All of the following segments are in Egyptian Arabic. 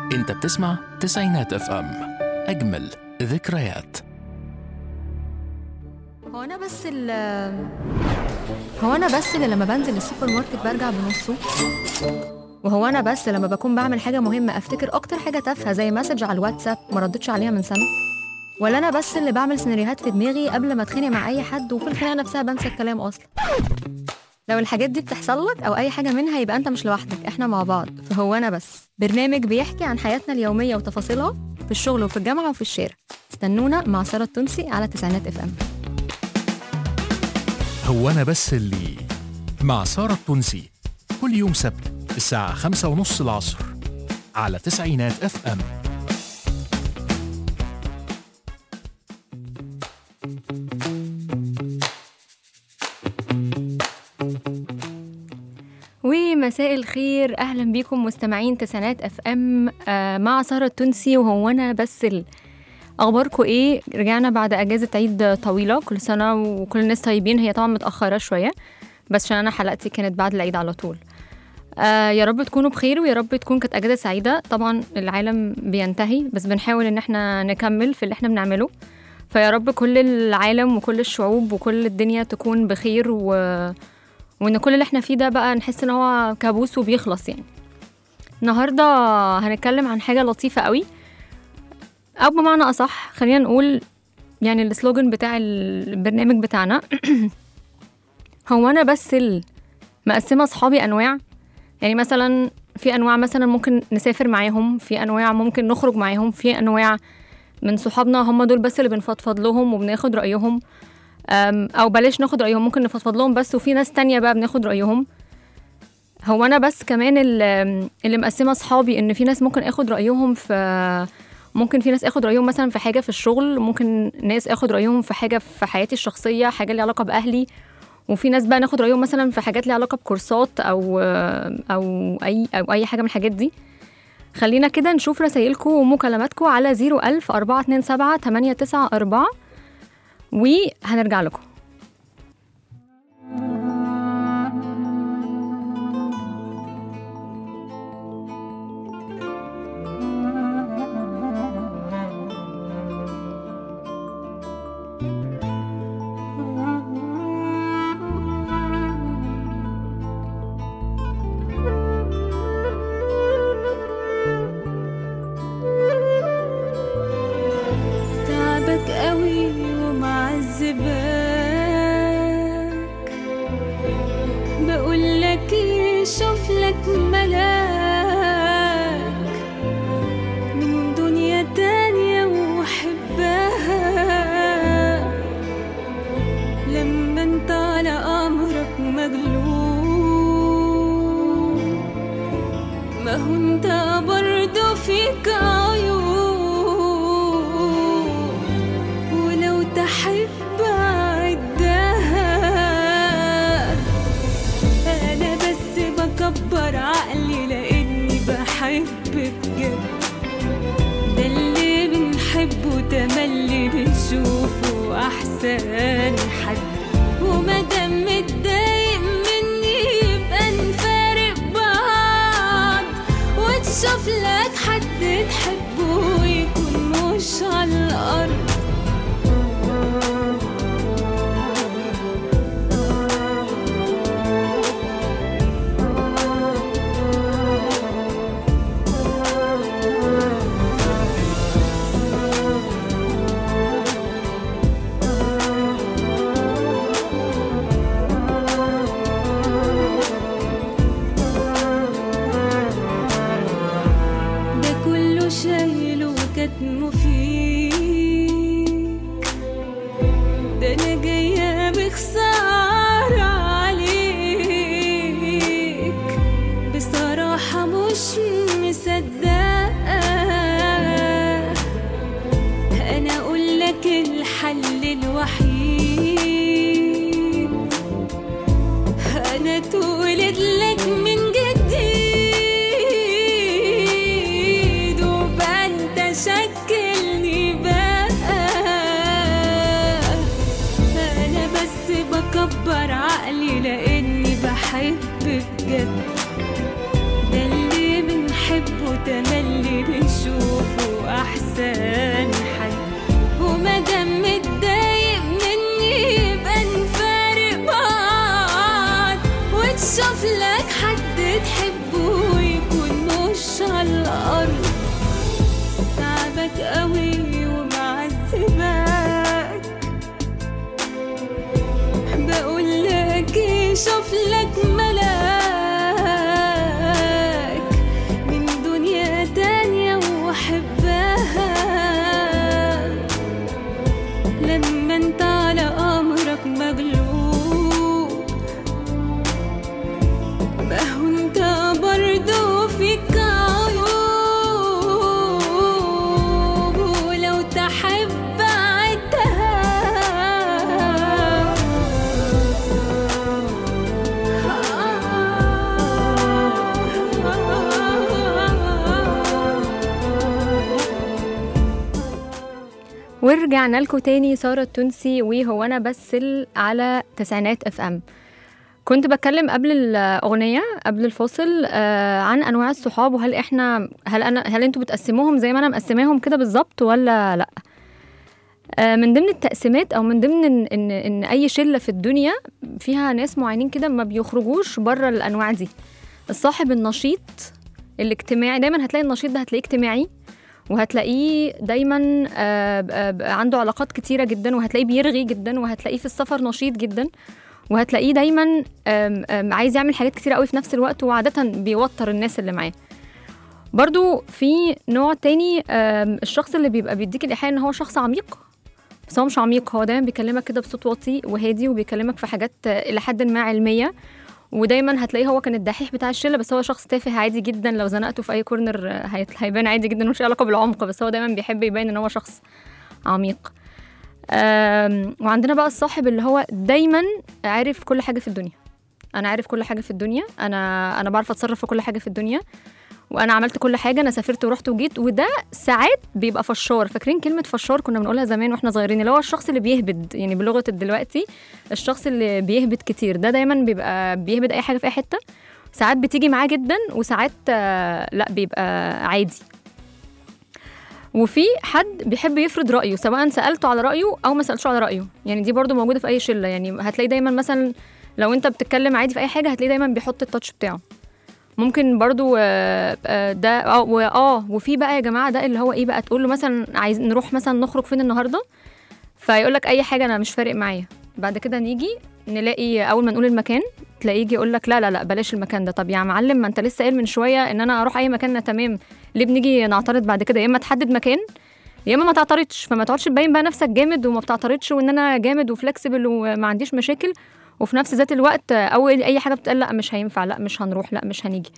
انت بتسمع تسعينات اف ام اجمل ذكريات هو انا بس ال هو انا بس اللي لما بنزل السوبر ماركت برجع بنصه وهو انا بس لما بكون بعمل حاجه مهمه افتكر اكتر حاجه تافهه زي مسج على الواتساب ما ردتش عليها من سنه ولا انا بس اللي بعمل سيناريوهات في دماغي قبل ما اتخانق مع اي حد وفي الخناقه نفسها بنسى الكلام اصلا لو الحاجات دي بتحصل لك او اي حاجه منها يبقى انت مش لوحدك احنا مع بعض فهو انا بس برنامج بيحكي عن حياتنا اليوميه وتفاصيلها في الشغل وفي الجامعه وفي الشارع استنونا مع ساره التونسي على تسعينات اف ام هو انا بس اللي مع سارة التونسي كل يوم سبت الساعة خمسة ونص العصر على تسعينات اف ام ومساء الخير اهلا بيكم مستمعين تسعينات اف ام آه مع ساره التونسي وهو انا بس ال... اخباركم ايه رجعنا بعد اجازه عيد طويله كل سنه وكل الناس طيبين هي طبعا متاخره شويه بس عشان انا حلقتي كانت بعد العيد على طول آه يا رب تكونوا بخير ويا رب تكون كانت اجازه سعيده طبعا العالم بينتهي بس بنحاول ان احنا نكمل في اللي احنا بنعمله فيا رب كل العالم وكل الشعوب وكل الدنيا تكون بخير و... وان كل اللي احنا فيه ده بقى نحس ان هو كابوس وبيخلص يعني النهارده هنتكلم عن حاجه لطيفه قوي او بمعنى اصح خلينا نقول يعني السلوجن بتاع البرنامج بتاعنا هو انا بس ال- مقسمه اصحابي انواع يعني مثلا في انواع مثلا ممكن نسافر معاهم في انواع ممكن نخرج معاهم في انواع من صحابنا هم دول بس اللي بنفضفض لهم وبناخد رايهم أم، او بلاش ناخد رايهم ممكن نفضفض لهم بس وفي ناس تانية بقى بناخد رايهم هو انا بس كمان ال- اللي مقسمه اصحابي ان في ناس ممكن اخد رايهم في ممكن في ناس اخد رايهم مثلا في حاجه في الشغل ممكن ناس اخد رايهم في حاجه في حياتي الشخصيه حاجه ليها علاقه باهلي وفي ناس بقى ناخد رايهم مثلا في حاجات ليها علاقه بكورسات او او اي او اي حاجه من الحاجات دي خلينا كده نشوف رسايلكم ومكالماتكم على 01000 427 894 وهنرجع لكم تعبك قوي ومعذبك بقول لك شوف لك ملاك من دنيا تانية وحبها لما انت على امرك مغلوب ما هو انت برضه فيك عيوب ولو تحب عدها انا بس بكبر عقلي لاني بحب بجد ده اللي بنحبه تملي بنشوفه احسن حد ومادام متضايق مني يبقى نفارق بعض وتشوف لك حد تحبه ويكون مش على الارض ده كله شايل وكاتمه فيك ده انا جايه بخساره عليك بصراحه مش مصدقه انا اقول لك الحل الوحيد انا تولد لك من جديد وبقى انت شكلني بقى انا بس بكبر عقلي لاني بحب بجد ده اللي بنحبه تملي شوف لك حد تحبه ويكون مش على الأرض تعبك قوي ومعذبك بقول لك إيه، شوف لك ملاك من دنيا تانية وحبها لما انت على امرك مغلوب ما هو انت برضو فيك عيوب ولو تحب عدها ورجعنا لكم تاني سارة التونسي وهو أنا بسل على تسعينات اف ام كنت بتكلم قبل الأغنية قبل الفاصل آه عن أنواع الصحاب وهل إحنا هل أنا هل أنتوا بتقسموهم زي ما أنا مقسماهم كده بالظبط ولا لأ آه من ضمن التقسيمات أو من ضمن إن, إن, إن أي شلة في الدنيا فيها ناس معينين كده ما بيخرجوش بره الأنواع دي الصاحب النشيط الاجتماعي دايما هتلاقي النشيط ده هتلاقيه اجتماعي وهتلاقيه دايما آه، آه، عنده علاقات كتيرة جدا وهتلاقيه بيرغي جدا وهتلاقيه في السفر نشيط جدا وهتلاقيه دايما آم، آم، عايز يعمل حاجات كتيرة قوي في نفس الوقت وعادة بيوتر الناس اللي معاه برضو في نوع تاني آم، الشخص اللي بيبقى بيديك الإيحاء إن هو شخص عميق بس هو مش عميق هو دايما بيكلمك كده بصوت واطي وهادي وبيكلمك في حاجات آه، إلى حد ما علمية ودايما هتلاقيه هو كان الدحيح بتاع الشله بس هو شخص تافه عادي جدا لو زنقته في اي كورنر آه، هيت- هيبان عادي جدا ملوش علاقه بالعمق بس هو دايما بيحب يبين ان هو شخص عميق آم، وعندنا بقى الصاحب اللي هو دايما عارف كل حاجه في الدنيا انا عارف كل حاجه في الدنيا انا انا بعرف اتصرف في كل حاجه في الدنيا وانا عملت كل حاجه انا سافرت ورحت وجيت وده ساعات بيبقى فشار فاكرين كلمه فشار كنا بنقولها زمان واحنا صغيرين اللي هو الشخص اللي بيهبد يعني بلغه دلوقتي الشخص اللي بيهبد كتير ده دايما بيبقى بيهبد اي حاجه في اي حته ساعات بتيجي معاه جدا وساعات آه، لا بيبقى عادي وفي حد بيحب يفرض رايه سواء سالته على رايه او ما سالتش على رايه يعني دي برضو موجوده في اي شله يعني هتلاقي دايما مثلا لو انت بتتكلم عادي في اي حاجه هتلاقي دايما بيحط التاتش بتاعه ممكن برضو آه، آه، ده اه و- اه وفي بقى يا جماعه ده اللي هو ايه بقى تقول له مثلا عايز نروح مثلا نخرج فين النهارده فيقول لك اي حاجه انا مش فارق معايا بعد كده نيجي نلاقي اول ما نقول المكان تلاقيه يجي يقول لك لا لا لا بلاش المكان ده طب يا معلم ما انت لسه قايل من شويه ان انا اروح اي مكان أنا تمام ليه بنيجي نعترض بعد كده يا اما تحدد مكان يا اما ما تعترضش فما تقعدش تبين بقى نفسك جامد وما بتعترضش وان انا جامد وفلكسبل وما عنديش مشاكل وفي نفس ذات الوقت اول اي حاجه بتقال لا مش هينفع لا مش هنروح لا مش هنيجي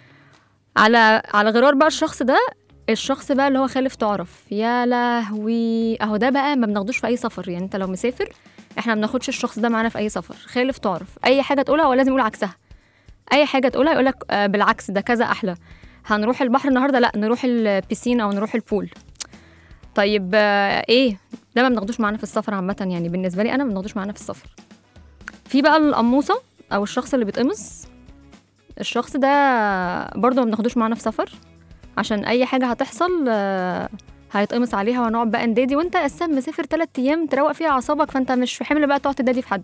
على على غرار بقى الشخص ده الشخص بقى اللي هو خالف تعرف يا لهوي اهو ده بقى ما بناخدوش في اي سفر يعني انت لو مسافر احنا ما بناخدش الشخص ده معانا في اي سفر خالف تعرف اي حاجه تقولها هو لازم يقول عكسها اي حاجه تقولها يقول لك آه بالعكس ده كذا احلى هنروح البحر النهارده لا نروح البيسين او نروح البول طيب آه ايه ده ما بناخدوش معانا في السفر عامه يعني بالنسبه لي انا ما بناخدوش معانا في السفر في بقى القموصه او الشخص اللي بيتقمص الشخص ده برضه ما بناخدوش معانا في سفر عشان اي حاجه هتحصل آه، هيتقمص عليها وهنقعد بقى ندادي وانت اساسا مسافر تلات ايام تروق فيها اعصابك فانت مش في حمل بقى تقعد تدادي في حد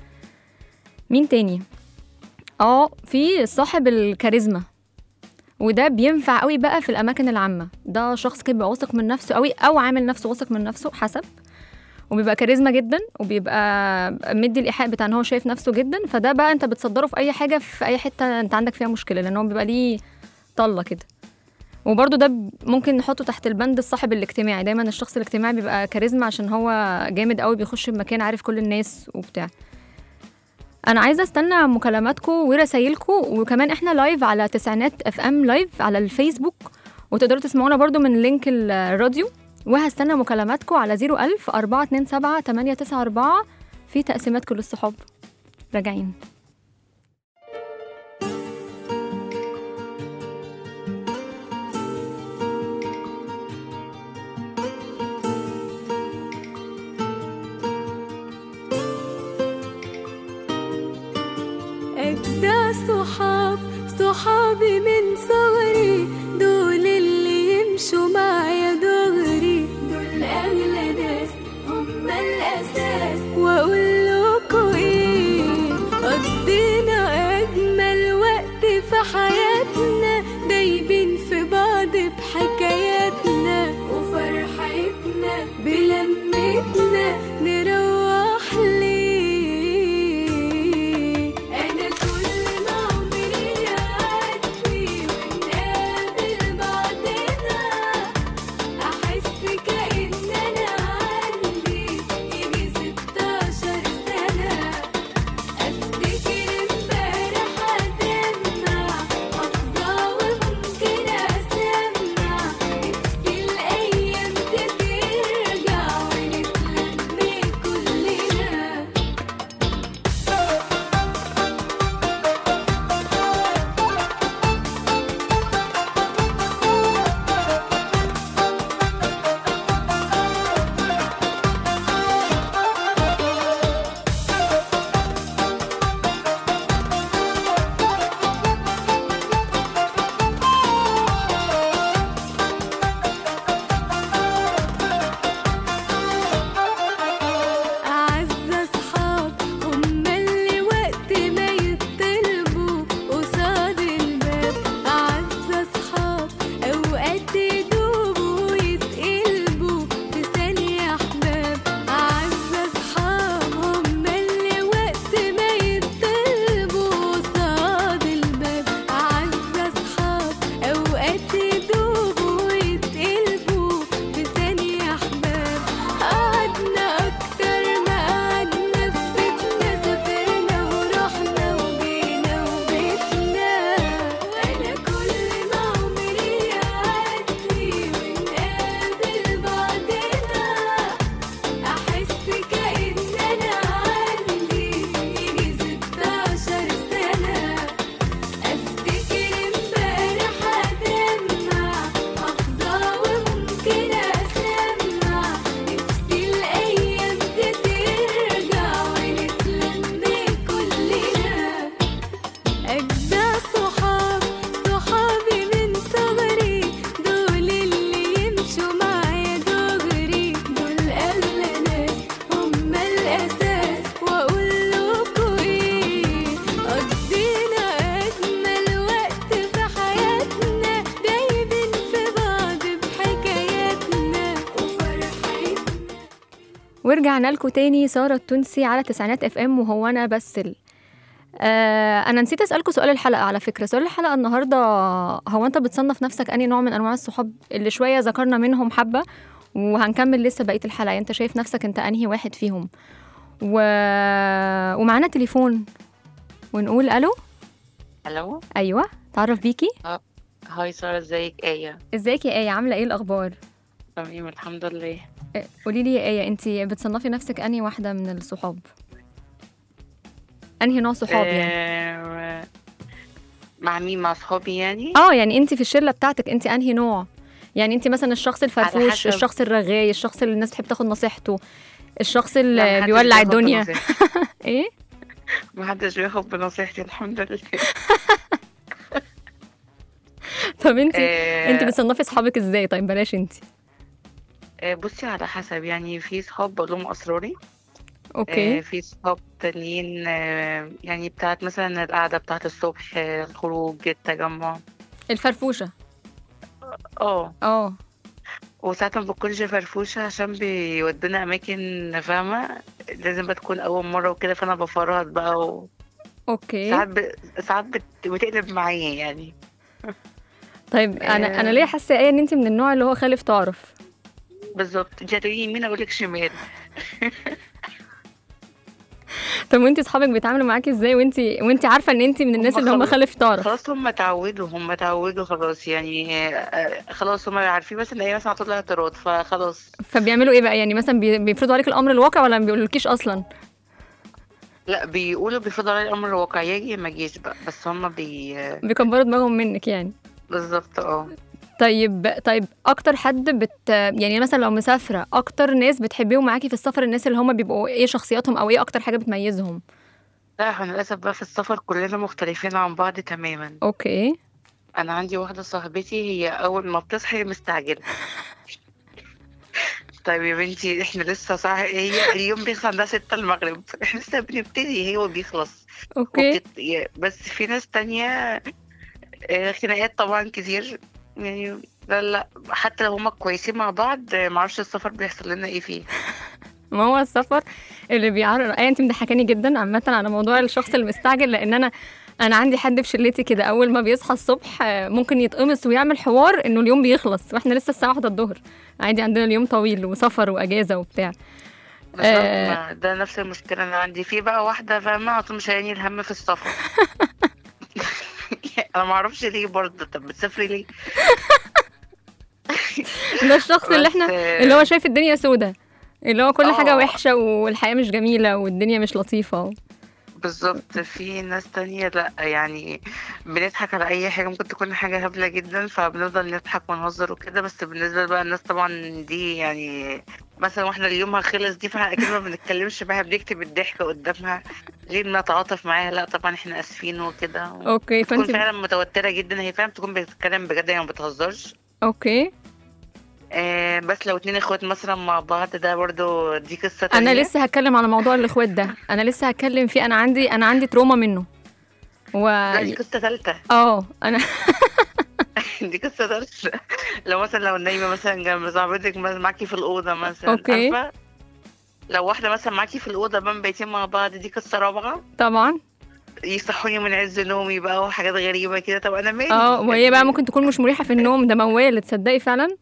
مين تاني اه في صاحب الكاريزما وده بينفع قوي بقى في الاماكن العامه ده شخص كده بيبقى واثق من نفسه قوي او عامل نفسه واثق من نفسه حسب وبيبقى كاريزما جدا وبيبقى مدي الايحاء بتاع ان هو شايف نفسه جدا فده بقى انت بتصدره في اي حاجه في اي حته انت عندك فيها مشكله لان هو بيبقى ليه طله كده وبرده ده ب- ممكن نحطه تحت البند الصاحب الاجتماعي دايما الشخص الاجتماعي بيبقى كاريزما عشان هو جامد قوي بيخش المكان عارف كل الناس وبتاع انا عايزه استنى مكالماتكم ورسايلكم وكمان احنا لايف على تسعينات اف ام لايف على الفيسبوك وتقدروا تسمعونا برضو من لينك الراديو وهستنى مكالماتكم على 01000 427 894 في تقسيمات كل الصحاب راجعين أجدع صحاب صحابي من صغري دول اللي يمشوا معايا دغري دول أغلى ناس هم الأساس وأقول لكم إيه قضينا أجمل حياتنا دايبين في بعض بحكاياتنا وفرحتنا بلمتنا نروح ليه أنا كل ما عمري يعدي ونقابل بعضنا أحس كأن أنا عندي يجي ستاشر سنة أفتكر امبارح أدمع أفضى وممكن أسمع نفسي الأيام ترجع ونتلم كلنا أعز أصحاب هما اللي وقت ما يطلبوا قصاد الباب أعز أصحاب أوقات يدوبوا ويتقلبوا في ثانية أحباب أعز أصحاب هما اللي وقت ما يطلبوا قصاد الباب أعز أصحاب أوقات يدوبوا ويتقلبوا في ثانية أحباب قعدنا أكتر ما قعدنا في بيتنا سافرنا ورحنا وجينا وبيتنا أنا كل ما عمري يعدي ونقابل بعضنا أحس كأن أنا عندي يجي ستاشر سنة أفتكر امبارح أدمع أفضى وممكن أسمع نفسي الأيام ترجع ونتلم كلنا أجدع صحاب صحابي من صغري دول اللي يمشوا معايا دغري دول أغلى ناس هما الأساس وأقول لكوا إيه قضينا أجمل وقت في حياتنا دايبين في بعض بحكاياتنا وفرحتنا ورجعنا لكم تاني سارة التونسي على تسعينات اف ام وهو انا بسل آه انا نسيت اسالكم سؤال الحلقه على فكره سؤال الحلقه النهارده هو انت بتصنف نفسك انهي نوع من انواع الصحاب اللي شويه ذكرنا منهم حبه وهنكمل لسه بقيه الحلقه يعني انت شايف نفسك انت انهي واحد فيهم و... ومعانا تليفون ونقول الو الو ايوه تعرف بيكي هاي سارة ازيك آية ازيك يا ايه عامله ايه الاخبار تمام الحمد لله قولي لي يا ايه انت بتصنفي نفسك انهي واحده من الصحاب انهي نوع صحاب يعني آه، مع مين مع صحابي يعني اه يعني انت في الشله بتاعتك انت انهي نوع يعني انت مثلا الشخص الفرفوش حسب. الشخص الرغاي الشخص اللي الناس تحب تاخد نصيحته الشخص لا، اللي محدش بيولع بياخد الدنيا بنصيحتي. ايه محدش بياخد بنصيحتي الحمد لله طب انت آه، انت بتصنفي اصحابك ازاي طيب بلاش انت آه، بصي على حسب يعني في صحاب بقول لهم اسراري آه، اوكي في صحاب تانيين آه، يعني بتاعت مثلا القعدة بتاعت الصبح آه، الخروج التجمع الفرفوشه اه اه وساعات ما بتكونش فرفوشة عشان بيودونا أماكن فاهمة لازم بتكون أول مرة وكده فأنا بفرهد بقى وساعات اوكي ب... ساعات بت... بتقلب معايا يعني طيب انا انا آه. ليه حاسه ايه ان انت من النوع اللي هو خالف تعرف بالظبط انت هتقولي يمين أقولك شمال طب وانت اصحابك بيتعاملوا معاكي ازاي وانت وانت عارفه ان انت من الناس هم اللي هم خلاص- خالف تعرف خلاص هم اتعودوا هم اتعودوا خلاص يعني آه، خلاص هم عارفين بس ان هي مثلا هتطلع اعتراض فخلاص فبيعملوا ايه بقى يعني مثلا بي- بيفرضوا عليك الامر الواقع ولا ما بيقولولكيش اصلا لا بيقولوا بيفضل علي الامر الواقع يجي ما يجيش بقى بس هم بي بيكبروا دماغهم منك يعني بالظبط اه طيب طيب اكتر حد بت يعني مثلا لو مسافره اكتر ناس بتحبيهم معاكي في السفر الناس اللي هم بيبقوا ايه شخصياتهم او ايه اكتر حاجه بتميزهم لا احنا للاسف بقى في السفر كلنا مختلفين عن بعض تماما اوكي انا عندي واحده صاحبتي هي اول ما بتصحي مستعجله طيب يا بنتي احنا لسه صح هي اليوم بيخلص عندها ستة المغرب احنا لسه بنبتدي هي وبيخلص اوكي وبتت... بس في ناس تانية آه، خناقات طبعا كتير يعني لا لا حتى لو هما كويسين مع بعض آه، معرفش السفر بيحصل لنا ايه فيه ما هو السفر اللي بيعرض ايه انت مضحكاني جدا عامه على موضوع الشخص المستعجل لان انا انا عندي حد في شلتي كده اول ما بيصحى الصبح آه، ممكن يتقمص ويعمل حوار انه اليوم بيخلص واحنا لسه الساعه واحدة الظهر عادي عندنا اليوم طويل وسفر واجازه وبتاع بس آه. ما- ده نفس المشكلة أنا عندي في بقى واحدة فاهمة على طول مش هيني الهم في السفر أنا معرفش ليه برضه طب بتسافري ليه؟ ده الشخص اللي بس، احنا آه، اللي هو شايف الدنيا سودة اللي هو كل حاجه آه. وحشه والحياه مش جميله والدنيا مش لطيفه بالظبط في ناس تانية لأ يعني بنضحك على أي حاجة ممكن تكون حاجة هبلة جدا فبنفضل نضحك ونهزر وكده بس بالنسبة بقى الناس طبعا دي يعني مثلا واحنا اليوم خلص دي فاحنا أكيد ما بنتكلمش معاها بنكتب الضحك قدامها غير ما نتعاطف معاها لأ طبعا احنا آسفين وكده اوكي تكون فانت فعلا متوترة جدا هي فعلا تكون بتتكلم بجد يعني ما بتهزرش اوكي آه بس لو اتنين اخوات مثلا مع بعض ده برضو دي قصة تانية انا لسه هتكلم على موضوع الاخوات ده انا لسه هتكلم فيه انا عندي انا عندي تروما منه و لا دي قصة تالتة اه انا دي قصة تالتة لو مثلا لو نايمة مثلا جنب صاحبتك مثلا معاكي في الأوضة مثلا أوكي. عارفة؟ لو واحدة مثلا معاكي في الأوضة بقى بايتين مع بعض دي قصة رابعة طبعا يصحوني من عز نومي بقى وحاجات غريبة كده طب أنا مالي اه وهي بقى ممكن تكون مش مريحه في النوم ده موال تصدقي فعلا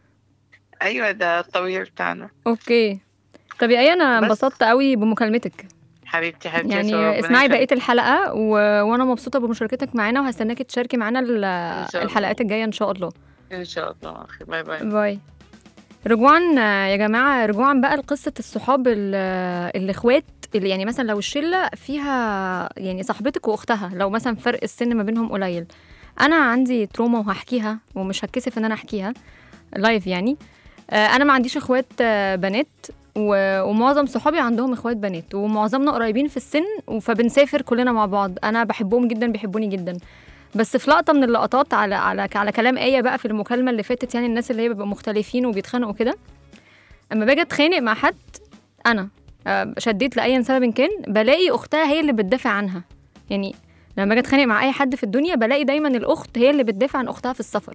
أيوة ده الطبيعي بتاعنا اوكي طب يا ايه انا بس. انبسطت قوي بمكالمتك حبيبتي حبيبتي يا سارة، يعني ربنا اسمعي بقيه يخليك. الحلقه و... وانا مبسوطه بمشاركتك معانا وهستناكي تشاركي معانا ال... شاء الله. الحلقات الجايه ان شاء الله إن شاء الله أخي باي باي باي رجوعا آه، يا جماعه رجوعا بقى لقصه الصحاب ال- آه، الاخوات اللي يعني مثلا لو الشله فيها يعني صاحبتك واختها لو مثلا فرق السن ما بينهم قليل انا عندي تروما وهحكيها ومش هتكسف ان انا احكيها لايف يعني آه، انا ما عنديش اخوات آه، بنات و- ومعظم صحابي عندهم اخوات بنات ومعظمنا قريبين في السن فبنسافر كلنا مع بعض انا بحبهم جدا بيحبوني جدا بس في لقطه من اللقطات على على على كلام ايه بقى في المكالمه اللي فاتت يعني الناس اللي هي بيبقوا مختلفين وبيتخانقوا كده اما باجي اتخانق مع حد انا آه، شديت لاي سبب كان بلاقي اختها هي اللي بتدافع عنها يعني لما باجي اتخانق مع اي حد في الدنيا بلاقي دايما الاخت هي اللي بتدافع عن اختها في السفر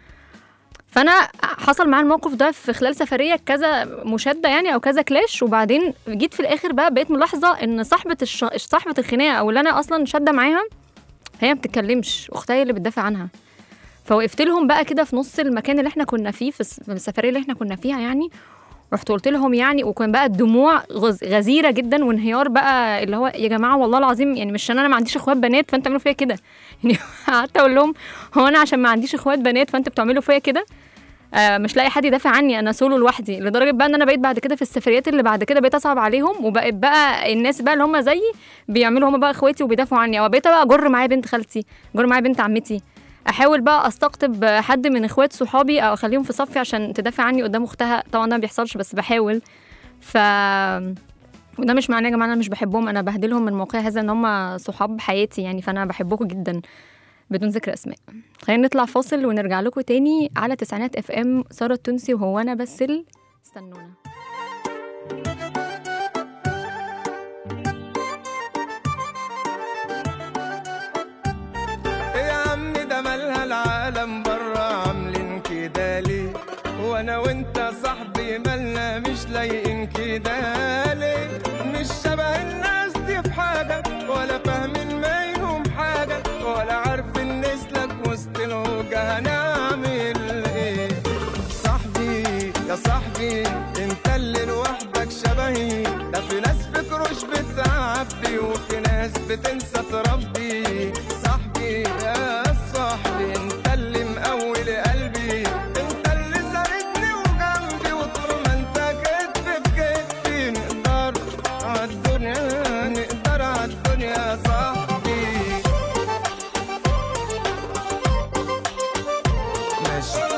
فانا حصل معايا الموقف ده في خلال سفريه كذا مشاده يعني او كذا كلاش وبعدين جيت في الاخر بقى بقيت ملاحظه ان صاحبه الش... صاحبه الخناقه او اللي انا اصلا شاده معاها هي ما بتتكلمش اختها هي اللي بتدافع عنها فوقفت لهم بقى كده في نص المكان اللي احنا كنا فيه في الس- في السفريه اللي احنا كنا فيها يعني رحت قلت لهم يعني وكان بقى الدموع غز- غزيره جدا وانهيار بقى اللي هو يا جماعه والله العظيم يعني مش عشان انا ما عنديش اخوات بنات فانتوا تعملوا فيا كده يعني قعدت اقول لهم هو انا عشان ما عنديش اخوات بنات فانتوا بتعملوا فيا كده آه مش لاقي حد يدافع عني انا سولو لوحدي لدرجه بقى ان انا بقيت بعد كده في السفريات اللي بعد كده بقيت اصعب عليهم وبقيت بقى الناس بقى اللي هم زيي بيعملوا هم بقى اخواتي وبيدافعوا عني او بقيت بقى اجر معايا بنت خالتي اجر معايا بنت عمتي احاول بقى استقطب حد من اخوات صحابي او اخليهم في صفي عشان تدافع عني قدام اختها طبعا ده ما بيحصلش بس بحاول ف وده مش معناه يا جماعه انا مش بحبهم انا بهدلهم من موقع هذا ان هم صحاب حياتي يعني فانا بحبكم جدا بدون ذكر اسماء خلينا نطلع فاصل ونرجع لكم تاني على تسعينات اف ام ساره التونسي وهو انا بس ال- استنونا يا عم ده مالها العالم برا عاملين كده ليه وانا وانت صاحبي مالنا مش لايقين كده ليه مش شبه الناس دي في حاجة ولا فاهمين منهم حاجة ولا عارفين نسلك وسط الهوجة هنعمل ايه صاحبي يا صاحبي انت اللي لوحدك شبهي ده في ناس فكروش بتعبي وفي ناس بتنسى تربي صاحبي يا صاحبي انت اللي مقوي قلبي انت اللي ساندني وجنبي وطول ما انت كتف في كتفي نقدر عالدنيا نقدر عالدنيا يا صاحبي ماشي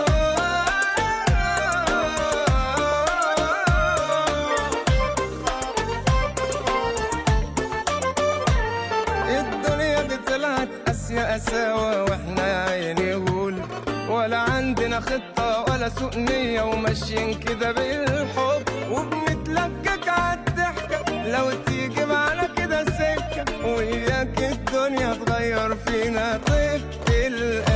الدنيا دي طلعت قاسية قساوة واحنا يا عيني غول ولا عندنا خطة ولا سوء نية وماشيين كده بالحب وبنتلكك عالضحكة لو تيجي معانا كده سكة وإياك الدنيا تغير فينا طيبة القلب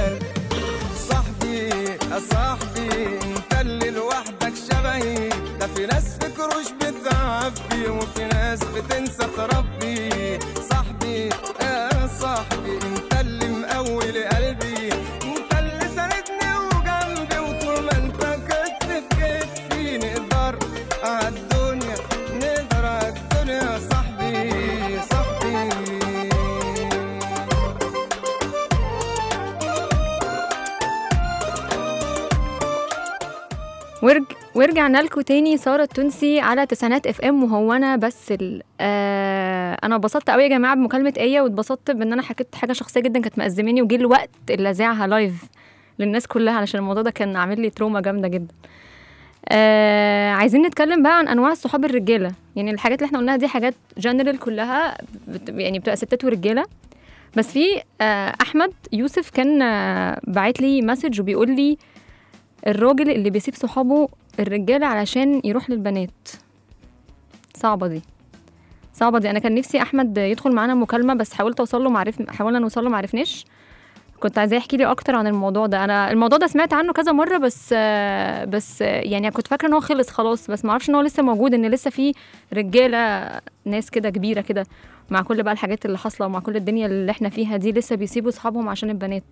ورج... ورجعنا لكم تاني ساره التونسي على تسعينات اف ام وهو انا بس ال... آه... انا اتبسطت قوي يا جماعه بمكالمه ايه واتبسطت بان انا حكيت حاجه شخصيه جدا كانت مأزماني وجه الوقت اللي اذاعها لايف للناس كلها علشان الموضوع ده كان عامل لي تروما جامده جدا آه عايزين نتكلم بقى عن انواع الصحاب الرجاله يعني الحاجات اللي احنا قلناها دي حاجات جنرال كلها بت... يعني بتبقى ستات ورجاله بس في آه احمد يوسف كان آه باعت لي مسج وبيقول لي الراجل اللي بيسيب صحابه الرجاله علشان يروح للبنات صعبه دي صعبه دي انا كان نفسي احمد يدخل معانا مكالمه بس حاولت اوصل له معرف حاولنا نوصل له معرفناش كنت عايزاه يحكي لي اكتر عن الموضوع ده انا الموضوع ده سمعت عنه كذا مره بس آه، بس آه، يعني كنت فاكره ان هو خلص خلاص بس ما اعرفش ان هو لسه موجود ان لسه في رجاله ناس كده كبيره كده مع كل بقى الحاجات اللي حاصله ومع كل الدنيا اللي احنا فيها دي لسه بيسيبوا اصحابهم عشان البنات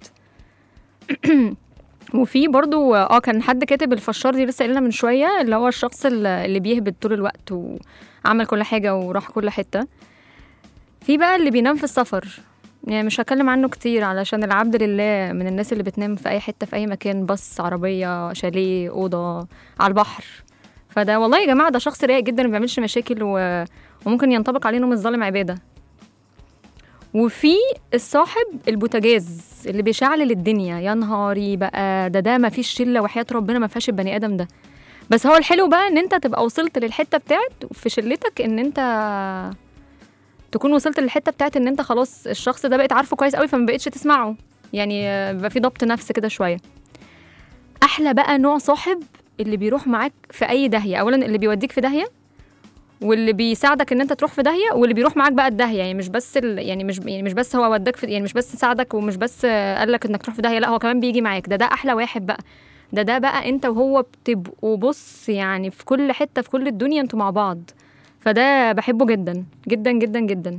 وفي برضو اه كان حد كاتب الفشار دي لسه قايلنا من شويه اللي هو الشخص اللي اللي بيهبط طول الوقت وعمل كل حاجه وراح كل حته في بقى اللي بينام في السفر يعني مش هتكلم عنه كتير علشان العبد لله من الناس اللي بتنام في اي حته في اي مكان باص عربيه شاليه اوضه على البحر فده والله يا جماعه ده شخص رايق جدا ما بيعملش مشاكل و... وممكن ينطبق عليه نوم الظالم عباده وفي الصاحب البوتاجاز اللي بيشعلل الدنيا يا نهاري بقى ده ده ما فيش شله وحياه ربنا ما فيهاش البني ادم ده بس هو الحلو بقى ان انت تبقى وصلت للحته بتاعت في شلتك ان انت تكون وصلت للحته بتاعت ان انت خلاص الشخص ده بقيت عارفه كويس قوي فما بقتش تسمعه يعني آه، بيبقى في ضبط نفس كده شويه احلى بقى نوع صاحب اللي بيروح معاك في اي داهيه اولا اللي بيوديك في داهيه واللي بيساعدك ان انت تروح في داهيه واللي بيروح معاك بقى الداهيه يعني مش بس ال... يعني مش يعني مش بس هو وداك في يعني مش بس ساعدك ومش بس آه، قال لك انك تروح في داهيه لا هو كمان بيجي معاك ده ده احلى واحد بقى ده ده بقى انت وهو بتبقوا بص يعني في كل حته في كل الدنيا انتوا مع بعض فده بحبه جدا جدا جدا جدا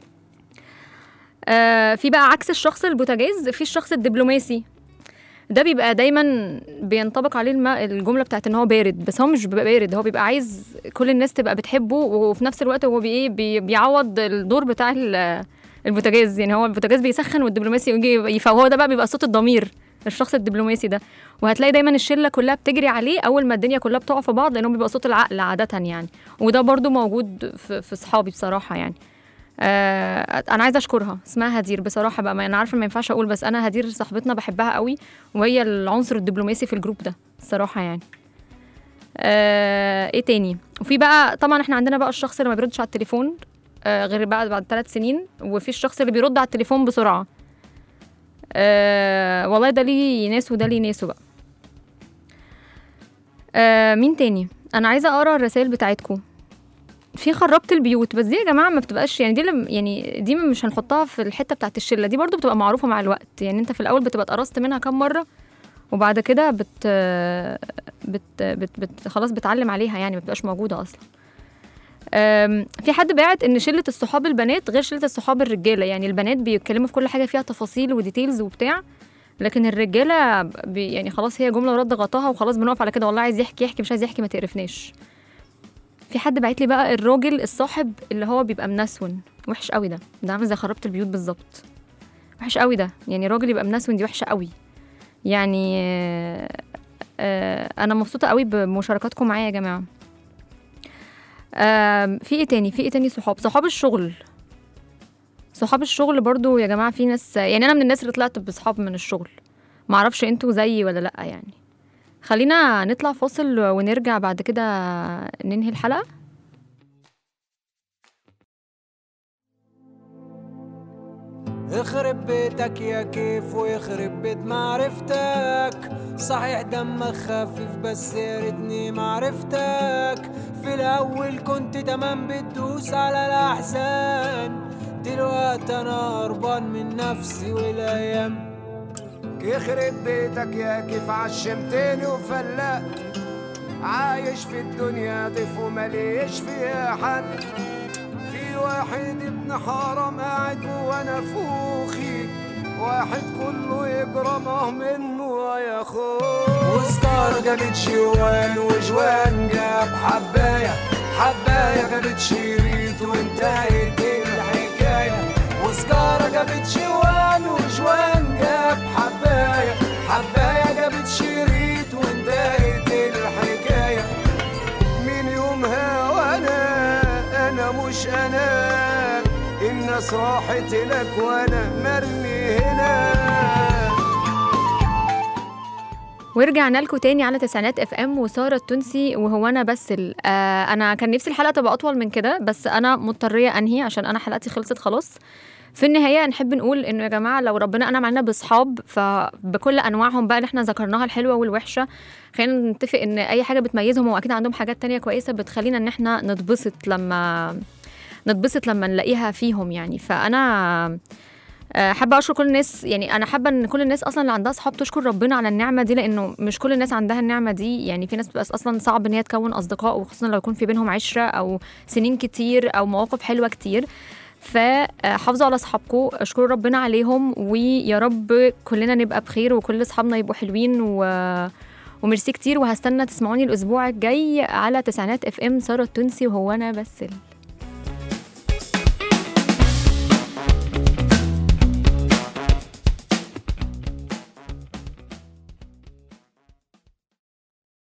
آه في بقى عكس الشخص البوتاجاز في الشخص الدبلوماسي ده بيبقى دايما بينطبق عليه الم... الجمله بتاعت ان هو بارد بس هو مش بيبقى بارد هو بيبقى عايز كل الناس تبقى بتحبه وفي نفس الوقت هو بي... إيه بي... بيعوض الدور بتاع ال- البوتاجاز يعني هو البوتاجاز بيسخن والدبلوماسي يجي يف- هو ده بقى بيبقى صوت الضمير الشخص الدبلوماسي ده وهتلاقي دايما الشله كلها بتجري عليه اول ما الدنيا كلها بتقع في بعض لانه بيبقى صوت العقل عاده يعني وده برضو موجود في, في صحابي بصراحه يعني آه انا عايزه اشكرها اسمها هدير بصراحه بقى ما انا عارفه ما ينفعش اقول بس انا هدير صاحبتنا بحبها قوي وهي العنصر الدبلوماسي في الجروب ده الصراحه يعني آه ايه تاني وفي بقى طبعا احنا عندنا بقى الشخص اللي ما بيردش على التليفون آه غير بقى بعد ثلاث سنين وفي الشخص اللي بيرد على التليفون بسرعه آه والله ده ليه ناس وده ليه ناسه بقى آه مين تاني انا عايزه اقرا الرسائل بتاعتكم في خربت البيوت بس دي يا جماعه ما بتبقاش يعني دي لم يعني دي مش هنحطها في الحته بتاعت الشله دي برضو بتبقى معروفه مع الوقت يعني انت في الاول بتبقى اتقرصت منها كام مره وبعد كده بت بت بت, بت خلاص بتعلم عليها يعني ما بتبقاش موجوده اصلا أم، في حد باعت ان شله الصحاب البنات غير شله الصحاب الرجاله يعني البنات بيتكلموا في كل حاجه فيها تفاصيل وديتيلز وبتاع لكن الرجاله بي يعني خلاص هي جمله ورد غطاها وخلاص بنقف على كده والله عايز يحكي يحكي مش عايز يحكي ما تقرفناش في حد بعت لي بقى الراجل الصاحب اللي هو بيبقى منسون وحش قوي ده ده عامل زي خربت البيوت بالظبط وحش قوي ده يعني راجل يبقى منسون دي وحشه قوي يعني آه، آه، انا مبسوطه قوي بمشاركاتكم معايا يا جماعه آم، في ايه تاني في ايه تاني صحاب صحاب الشغل صحاب الشغل برضو يا جماعه في ناس يعني انا من الناس اللي طلعت بصحاب من الشغل معرفش انتوا زيي ولا لا يعني خلينا نطلع فاصل ونرجع بعد كده ننهي الحلقه يخرب بيتك يا كيف ويخرب بيت معرفتك صحيح دمك خفيف بس يا ريتني معرفتك في الاول كنت تمام بتدوس على الاحزان دلوقتي انا هربان من نفسي والايام يخرب بيتك يا كيف عشمتني وفلقت عايش في الدنيا ضيف ومليش فيها حد في واحد ابن حرام قاعد جوا نفوخي واحد كله يجرمه منه يا اخوه وستار جابت شوان وجوان جاب حبايه حبايه جابت شريط وانتهت الحكايه وسجارة جابت شوان وجوان جاب حباية حباية جابت شريط وانتهت الحكاية الناس راحت لك وانا مرمي هنا ورجعنا لكم تاني على تسعينات اف ام وساره التونسي وهو انا بس ال- آه انا كان نفسي الحلقه تبقى اطول من كده بس انا مضطريه انهي عشان انا حلقتي خلصت خلاص في النهايه نحب نقول انه يا جماعه لو ربنا انعم علينا باصحاب فبكل انواعهم بقى اللي احنا ذكرناها الحلوه والوحشه خلينا نتفق ان اي حاجه بتميزهم واكيد عندهم حاجات تانية كويسه بتخلينا ان احنا نتبسط لما نتبسط لما نلاقيها فيهم يعني فانا آه، حابه اشكر كل الناس يعني انا حابه ان كل الناس اصلا اللي عندها اصحاب تشكر ربنا على النعمه دي لانه مش كل الناس عندها النعمه دي يعني في ناس بتبقى اصلا صعب ان هي تكون اصدقاء وخصوصا لو يكون في بينهم عشره او سنين كتير او مواقف حلوه كتير فحافظوا على اصحابكم اشكروا ربنا عليهم ويا رب كلنا نبقى بخير وكل اصحابنا يبقوا حلوين و وميرسي كتير وهستنى تسمعوني الاسبوع الجاي على تسعينات اف ام ساره التونسي وهو انا بس